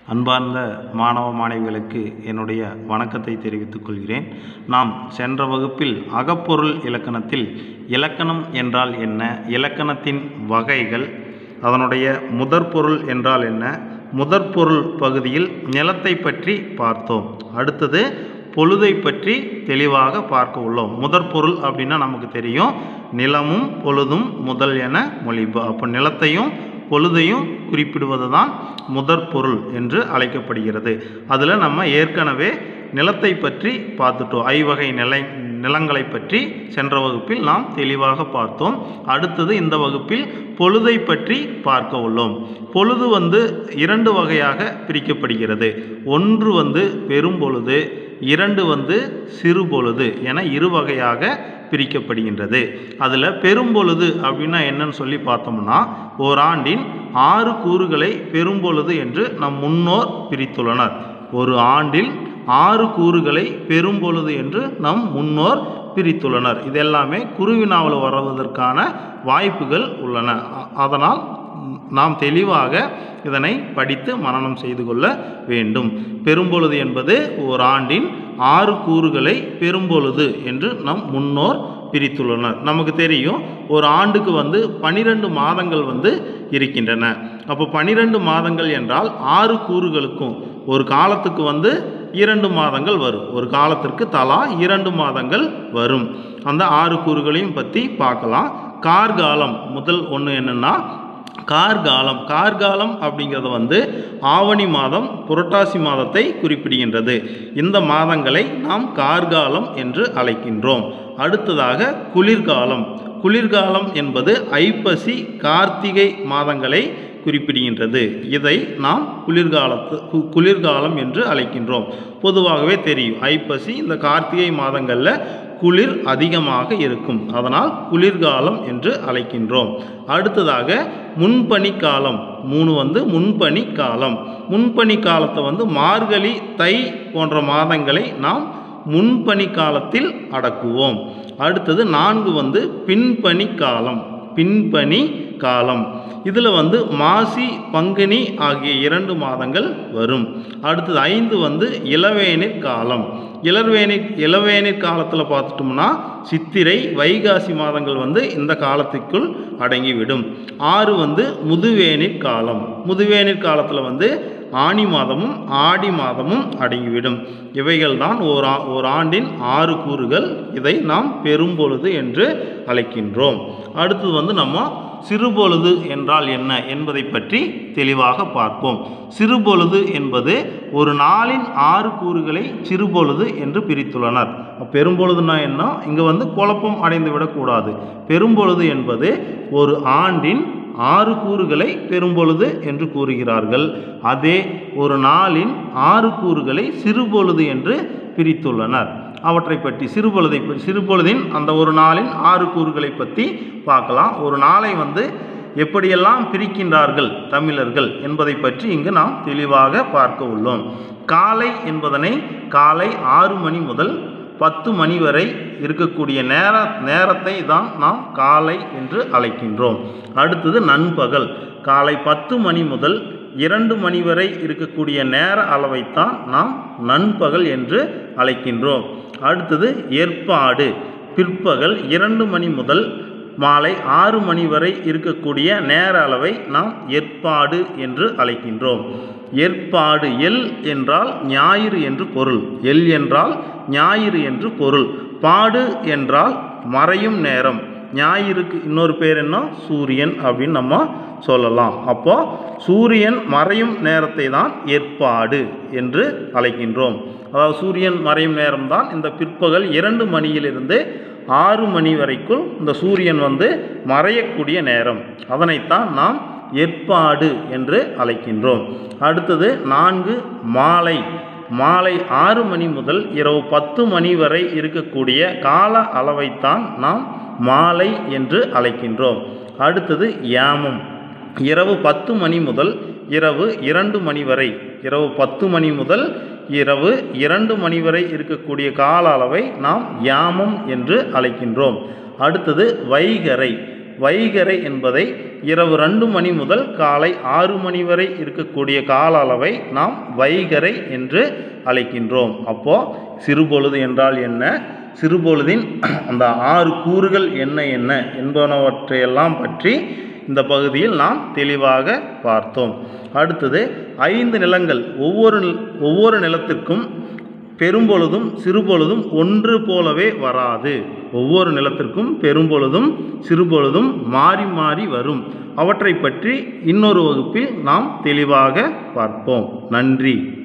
அன்பார்ந்த மாணவ மாணவிகளுக்கு என்னுடைய வணக்கத்தை தெரிவித்துக் கொள்கிறேன் நாம் சென்ற வகுப்பில் அகப்பொருள் இலக்கணத்தில் இலக்கணம் என்றால் என்ன இலக்கணத்தின் வகைகள் அதனுடைய முதற்பொருள் என்றால் என்ன முதற்பொருள் பகுதியில் நிலத்தை பற்றி பார்த்தோம் அடுத்தது பொழுதை பற்றி தெளிவாக பார்க்க உள்ளோம் முதற்பொருள் அப்படின்னா நமக்கு தெரியும் நிலமும் பொழுதும் முதல் என மொழிபு அப்போ நிலத்தையும் பொழுதையும் குறிப்பிடுவது தான் முதற்பொருள் என்று அழைக்கப்படுகிறது அதில் நம்ம ஏற்கனவே நிலத்தை பற்றி பார்த்துட்டோம் ஐவகை நிலை நிலங்களை பற்றி சென்ற வகுப்பில் நாம் தெளிவாக பார்த்தோம் அடுத்தது இந்த வகுப்பில் பொழுதை பற்றி பார்க்க உள்ளோம் பொழுது வந்து இரண்டு வகையாக பிரிக்கப்படுகிறது ஒன்று வந்து பெரும்பொழுது இரண்டு வந்து சிறு பொழுது என இரு வகையாக பிரிக்கப்படுகின்றது அதில் பெரும்பொழுது அப்படின்னா என்னன்னு சொல்லி பார்த்தோம்னா ஓராண்டின் ஆறு கூறுகளை பெரும்பொழுது என்று நம் முன்னோர் பிரித்துள்ளனர் ஒரு ஆண்டில் ஆறு கூறுகளை பெரும்பொழுது என்று நம் முன்னோர் பிரித்துள்ளனர் இதெல்லாமே குருவினாவில் வருவதற்கான வாய்ப்புகள் உள்ளன அ- அதனால் நாம் தெளிவாக இதனை படித்து மனனம் செய்து கொள்ள வேண்டும் பெரும்பொழுது என்பது ஓர் ஆண்டின் ஆறு கூறுகளை பெரும்பொழுது என்று நம் முன்னோர் பிரித்துள்ளனர் நமக்கு தெரியும் ஒரு ஆண்டுக்கு வந்து பனிரெண்டு மாதங்கள் வந்து இருக்கின்றன அப்போ பனிரெண்டு மாதங்கள் என்றால் ஆறு கூறுகளுக்கும் ஒரு காலத்துக்கு வந்து இரண்டு மாதங்கள் வரும் ஒரு காலத்திற்கு தலா இரண்டு மாதங்கள் வரும் அந்த ஆறு கூறுகளையும் பற்றி பார்க்கலாம் கார்காலம் முதல் ஒன்று என்னென்னா கார்காலம் கார்காலம் அப்படிங்கிறது வந்து ஆவணி மாதம் புரட்டாசி மாதத்தை குறிப்பிடுகின்றது இந்த மாதங்களை நாம் கார்காலம் என்று அழைக்கின்றோம் அடுத்ததாக குளிர்காலம் குளிர்காலம் என்பது ஐப்பசி கார்த்திகை மாதங்களை குறிப்பிடுகின்றது இதை நாம் குளிர்காலத்து கு- குளிர்காலம் என்று அழைக்கின்றோம் பொதுவாகவே தெரியும் ஐப்பசி இந்த கார்த்திகை மாதங்களில் குளிர் அதிகமாக இருக்கும் அதனால் குளிர்காலம் என்று அழைக்கின்றோம் அடுத்ததாக முன்பனி காலம் மூணு வந்து முன்பனி காலம் முன்பனி காலத்தை வந்து மார்கழி தை போன்ற மாதங்களை நாம் முன்பனி காலத்தில் அடக்குவோம் அடுத்தது நான்கு வந்து பின்பனி காலம் பின்பனி காலம் இதில் வந்து மாசி பங்குனி ஆகிய இரண்டு மாதங்கள் வரும் அடுத்தது ஐந்து வந்து இளவேனிற் காலம் இளவேனிற் இளவேனிற் காலத்தில் பார்த்துட்டோம்னா சித்திரை வைகாசி மாதங்கள் வந்து இந்த காலத்துக்குள் அடங்கிவிடும் ஆறு வந்து முதுவேனிற் காலம் முதுவேனிற் காலத்தில் வந்து ஆனி மாதமும் ஆடி மாதமும் அடங்கிவிடும் இவைகள் தான் ஓர் ஆ ஓர் ஆண்டின் ஆறு கூறுகள் இதை நாம் பெரும்பொழுது என்று அழைக்கின்றோம் அடுத்தது வந்து நம்ம சிறுபொழுது என்றால் என்ன என்பதை பற்றி தெளிவாக பார்ப்போம் சிறுபொழுது என்பது ஒரு நாளின் ஆறு கூறுகளை சிறுபொழுது என்று பிரித்துள்ளனர் பெரும்பொழுதுனா என்ன இங்கே வந்து குழப்பம் அடைந்து விடக்கூடாது பெரும்பொழுது என்பது ஒரு ஆண்டின் ஆறு கூறுகளை பெரும்பொழுது என்று கூறுகிறார்கள் அதே ஒரு நாளின் ஆறு கூறுகளை சிறுபொழுது என்று பிரித்துள்ளனர் அவற்றை பற்றி சிறுபொழுதை பற்றி சிறுபொழுதின் அந்த ஒரு நாளின் ஆறு கூறுகளை பற்றி பார்க்கலாம் ஒரு நாளை வந்து எப்படியெல்லாம் பிரிக்கின்றார்கள் தமிழர்கள் என்பதை பற்றி இங்கு நாம் தெளிவாக பார்க்க உள்ளோம் காலை என்பதனை காலை ஆறு மணி முதல் பத்து மணி வரை இருக்கக்கூடிய நேர நேரத்தை தான் நாம் காலை என்று அழைக்கின்றோம் அடுத்தது நண்பகல் காலை பத்து மணி முதல் இரண்டு மணி வரை இருக்கக்கூடிய நேர அளவைத்தான் நாம் நண்பகல் என்று அழைக்கின்றோம் அடுத்தது ஏற்பாடு பிற்பகல் இரண்டு மணி முதல் மாலை ஆறு மணி வரை இருக்கக்கூடிய நேர அளவை நாம் ஏற்பாடு என்று அழைக்கின்றோம் ஏற்பாடு எல் என்றால் ஞாயிறு என்று பொருள் எல் என்றால் ஞாயிறு என்று பொருள் பாடு என்றால் மறையும் நேரம் ஞாயிறுக்கு இன்னொரு பேர் என்ன சூரியன் அப்படின்னு நம்ம சொல்லலாம் அப்போ சூரியன் மறையும் நேரத்தை தான் ஏற்பாடு என்று அழைக்கின்றோம் அதாவது சூரியன் மறையும் நேரம்தான் இந்த பிற்பகல் இரண்டு மணியிலிருந்து ஆறு மணி வரைக்குள் இந்த சூரியன் வந்து மறையக்கூடிய நேரம் அதனைத்தான் நாம் ஏற்பாடு என்று அழைக்கின்றோம் அடுத்தது நான்கு மாலை மாலை ஆறு மணி முதல் இரவு பத்து மணி வரை இருக்கக்கூடிய கால அளவைத்தான் நாம் மாலை என்று அழைக்கின்றோம் அடுத்தது யாமம் இரவு பத்து மணி முதல் இரவு இரண்டு மணி வரை இரவு பத்து மணி முதல் இரவு இரண்டு மணி வரை இருக்கக்கூடிய கால அளவை நாம் யாமம் என்று அழைக்கின்றோம் அடுத்தது வைகறை வைகறை என்பதை இரவு ரெண்டு மணி முதல் காலை ஆறு மணி வரை இருக்கக்கூடிய கால அளவை நாம் வைகறை என்று அழைக்கின்றோம் அப்போ சிறுபொழுது என்றால் என்ன சிறுபொழுதின் அந்த ஆறு கூறுகள் என்ன என்ன என்பனவற்றையெல்லாம் பற்றி இந்த பகுதியில் நாம் தெளிவாக பார்த்தோம் அடுத்தது ஐந்து நிலங்கள் ஒவ்வொரு நில- ஒவ்வொரு நிலத்திற்கும் பெரும்பொழுதும் சிறுபொழுதும் ஒன்று போலவே வராது ஒவ்வொரு நிலத்திற்கும் பெரும்பொழுதும் சிறுபொழுதும் மாறி மாறி வரும் அவற்றை பற்றி இன்னொரு வகுப்பில் நாம் தெளிவாக பார்ப்போம் நன்றி